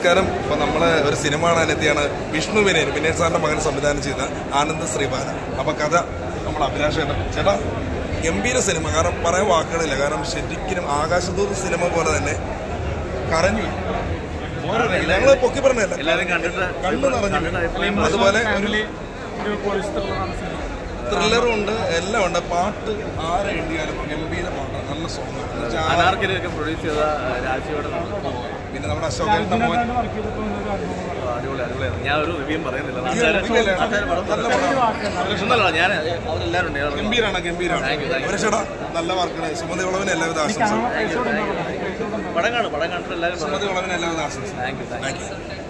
നമസ്കാരം ഇപ്പൊ നമ്മള് ഒരു സിനിമ കാണാനെത്തിയാണ് വിഷ്ണു വിനയൻ വിനയൻ സാറിന്റെ മകൻ സംവിധാനം ചെയ്ത ആനന്ദ് ശ്രീബാല അപ്പൊ കഥ നമ്മൾ അഭിലാഷ് ചേട്ടൻ ചേട്ടാ ഗംഭീര സിനിമ കാരണം പറയാൻ വാക്കുകളില്ല കാരണം ശരിക്കും ആകാശദൂത് സിനിമ പോലെ തന്നെ കരഞ്ഞു ഞങ്ങള് പൊക്കി പറഞ്ഞല്ല എല്ലാവരും കണ്ടിട്ട് കണ്ണു നിറഞ്ഞു കണ്ടിട്ട് അഭിപ്രായം പറ. അതുപോലെ ഒരു ഫാമിലി ഒരു പോലീസ് ത്രില്ലറാണ് സിനിമ ത്രില്ലറും ഉണ്ട് എല്ലാം ഉണ്ട് പാട്ട് ആരെ എഴുതിയാലും ഗംഭീര പാട്ടാണ് നല്ല സോങ് അനാർക്കലിയൊക്കെ പ്രൊഡ്യൂസ് ചെയ്ത രാജീവിടെ പിന്നെ നമ്മുടെ അശോകന്റെ മോൻ ഇതിനകത്ത് വർക്ക് ചെയ്തപ്പോൾ ഒരു അനുഭവം അടിപൊളി അടിപൊളിയാണ് ഞാൻ ഒരു റിവ്യൂ പറയുന്നില്ല ഈ നാട്ടുകാര് review അല്ലേ? നാട്ടുകാര് പടം നല്ല പറഞ്ഞു. പടമാണ്. ഒന്നല്ല ഞാൻ അവരെല്ലാവരും ഉണ്ട് ഞാൻ ഗംഭീരാണ് ഗംഭീരാണ് Thank you, thank you. ഒരു ചേട്ടാ നല്ല വർക്കാണ് സുമതി വളവിന് എല്ലാവിധ ആശംസകളും പടം കാണും പടം കണ്ടിട്ട് എല്ലാവരും സുമതി വളവിന് എല്ലാവിധ ആശംസകളും thank you thank you thank U